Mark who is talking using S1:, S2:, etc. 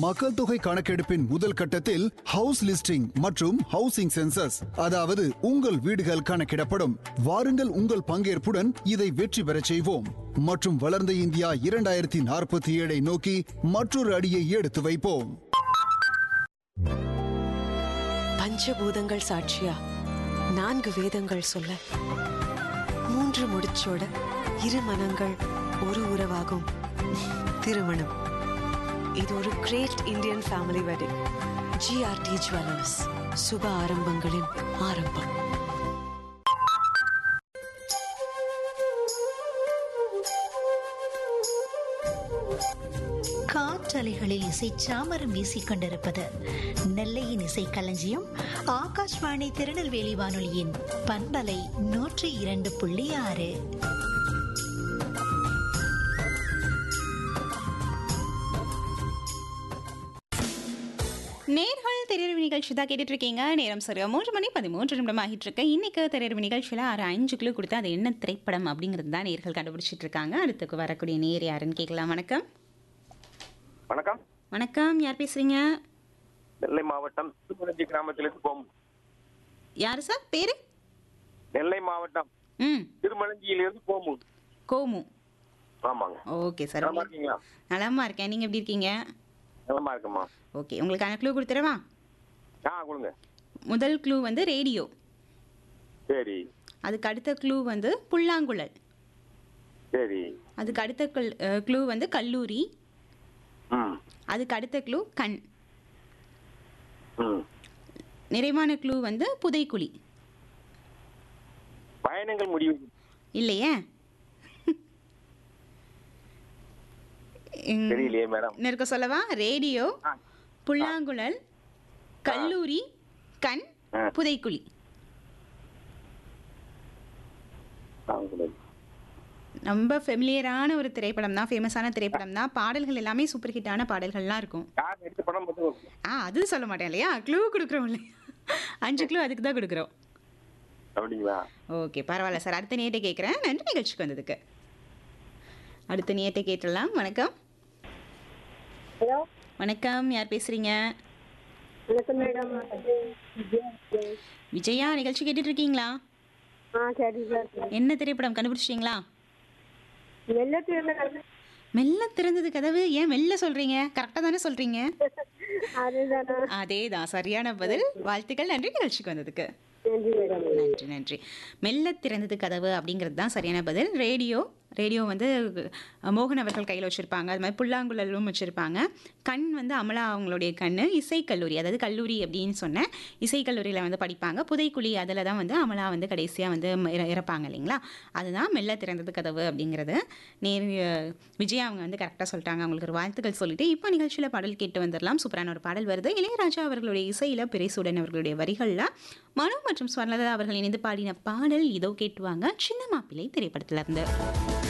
S1: மக்கள் தொகை கணக்கெடுப்பின் முதல் கட்டத்தில் ஹவுஸ் லிஸ்டிங் மற்றும் ஹவுசிங் சென்சஸ் அதாவது உங்கள் வீடுகள் கணக்கிடப்படும் வாருங்கள் உங்கள் பங்கேற்புடன் இதை வெற்றி பெறச் செய்வோம் மற்றும் வளர்ந்த இந்தியா இரண்டாயிரத்தி நாற்பத்தி ஏழை நோக்கி மற்றொரு அடியை எடுத்து வைப்போம்
S2: பஞ்சபூதங்கள் சாட்சியா நான்கு வேதங்கள் சொல்ல மூன்று முடிச்சோட இரு மனங்கள் ஒரு உறவாகும் திருமணம் இது ஒரு great Indian family wedding GRT jewellers சுப ஆரம்பங்களின் ஆரம்பம்
S3: காற்றலைகளில் இசை சாமரம் வீசிக் கொண்டிருப்பது நெல்லையின் இசை களஞ்சியம் ஆகாஷ்வாணி திருநெல்வேலி வானொலியின் பண்பலை நூற்றி இரண்டு புள்ளி ஆறு
S4: நேர்கள் திரையரவு நிகழ்ச்சி தான் கேட்டுட்டு இருக்கீங்க நேரம் சரியா மூன்று மணி பதிமூன்று நிமிடம் ஆகிட்டு இருக்கு இன்னைக்கு திரையரவு நிகழ்ச்சியில் ஆறு அஞ்சு கிலோ கொடுத்து அது என்ன திரைப்படம் அப்படிங்கிறது தான் நேர்கள் கண்டுபிடிச்சிட்டு இருக்காங்க அடுத்துக்கு வரக்கூடிய நேர் யாருன்னு கேட்கலாம் வணக்கம்
S5: வணக்கம்
S4: வணக்கம் யார் பேசுறீங்க
S5: நெல்லை மாவட்டம் திருமணஞ்சி கிராமத்திலிருந்து போம்
S4: யார் சார் பேரு
S5: நெல்லை மாவட்டம்
S4: ம்
S5: திருமணஞ்சியிலிருந்து போமு
S4: கோமு
S5: ஆமாங்க
S4: ஓகே சார்
S5: நலமா இருக்கீங்களா
S4: நலமா இருக்கேன் நீங்க எப்படி இருக்கீங்க
S5: நலமா இருக்குமா
S4: ஓகே உங்களுக்கான க்ளூ கொடுத்துறவா
S5: ஆ கொடுங்க
S4: முதல் க்ளூ வந்து ரேடியோ
S5: சரி
S4: அதுக்கு அடுத்த க்ளூ வந்து புல்லாங்குழல்
S5: சரி
S4: அதுக்கு அடுத்த க்ளூ வந்து கல்லூரி
S5: ம்
S4: அதுக்கு அடுத்த க்ளூ கண்
S5: ம்
S4: நிறைவான க்ளூ வந்து புதைக்குழி
S5: பயணங்கள் முடிவு
S4: இல்லையே ம்,
S5: தெரியலையே மேடம்
S4: இன்னும் இருக்க சொல்லவா ரேடியோ
S5: ஆ.
S4: புல்லாங்குழல் கல்லூரி கண்
S5: ஆ.
S4: புதைக்குழி ரொம்ப ஃபெமிலியரான ஒரு திரைப்படம் தான் ஃபேமஸான திரைப்படம் தான் பாடல்கள் எல்லாமே சூப்பர் ஹிட்டான பாடல்கள்லாம் இருக்கும்
S5: யார் எடுத்த படம் மட்டும்
S4: ஆ அது சொல்ல மாட்டேன் இல்லையா க்ளூ கொடுக்குறோம் இல்லையா அஞ்சு க்ளூ அதுக்கு தான் கொடுக்குறோம்
S5: அப்படிங்களா
S4: ஓகே பரவாயில்ல சார் அடுத்த நேட்டை கேட்குறேன் நன்றி நிகழ்ச்சிக்கு வந்ததுக்கு அடுத்த நேட்டை கேட்டுடலாம் வணக்கம்
S6: ஹலோ
S4: வணக்கம் யார் பேசுறீங்க
S6: வணக்கம் மேடம்
S4: விஜயா நிகழ்ச்சி கேட்டுட்டு இருக்கீங்களா
S6: ஆ சரி சார்
S4: என்ன திரைப்படம் கண்டுபிடிச்சிட்டீங்களா
S6: வெள்ளத்திலிருந்து
S4: மெல்ல திறந்தது கதவு ஏன் மெல்ல சொல்றீங்க கரெக்டாக தானே சொல்றீங்க
S6: அதுதானா
S4: அதே தான் சரியான பதில் வாழ்த்துக்கள் நன்றி நிகழ்ச்சிக்கு வந்ததுக்கு
S6: நன்றி மேடம்
S4: நன்றி நன்றி மெல்ல திறந்தது கதவு அப்படிங்கிறது தான் சரியான பதில் ரேடியோ ரேடியோ வந்து அஹ், மோகன் அவர்கள் கையில் வச்சுருப்பாங்க அது மாதிரி புல்லாங்குழலும் வச்சுருப்பாங்க கண் வந்து அமலா அவங்களுடைய கண் இசைக்கல்லூரி அதாவது கல்லூரி அப்படின்னு சொன்னேன் இசைக்கல்லூரியில் வந்து படிப்பாங்க புதைக்குழி அதில் தான் வந்து அமலா வந்து கடைசியாக வந்து இற- இறப்பாங்க இல்லைங்களா அதுதான் மெல்ல திறந்தது கதவு அப்படிங்கிறது நேர் அஹ், விஜயா அவங்க வந்து கரெக்டாக சொல்லிட்டாங்க அவங்களுக்கு ஒரு வாழ்த்துக்கள் சொல்லிட்டு இப்போ நிகழ்ச்சியில் பாடல் கேட்டு வந்துடலாம் சூப்பரான ஒரு பாடல் வருது இளையராஜா அவர்களுடைய இசையில் பிறைசூடன் அவர்களுடைய வரிகளில் மனு மற்றும் ஸ்வர்ணலதா அவர்கள் இணைந்து பாடின பாடல் இதோ கேட்டுவாங்க சின்ன மாப்பிள்ளை திரைப்படத்துல இருந்து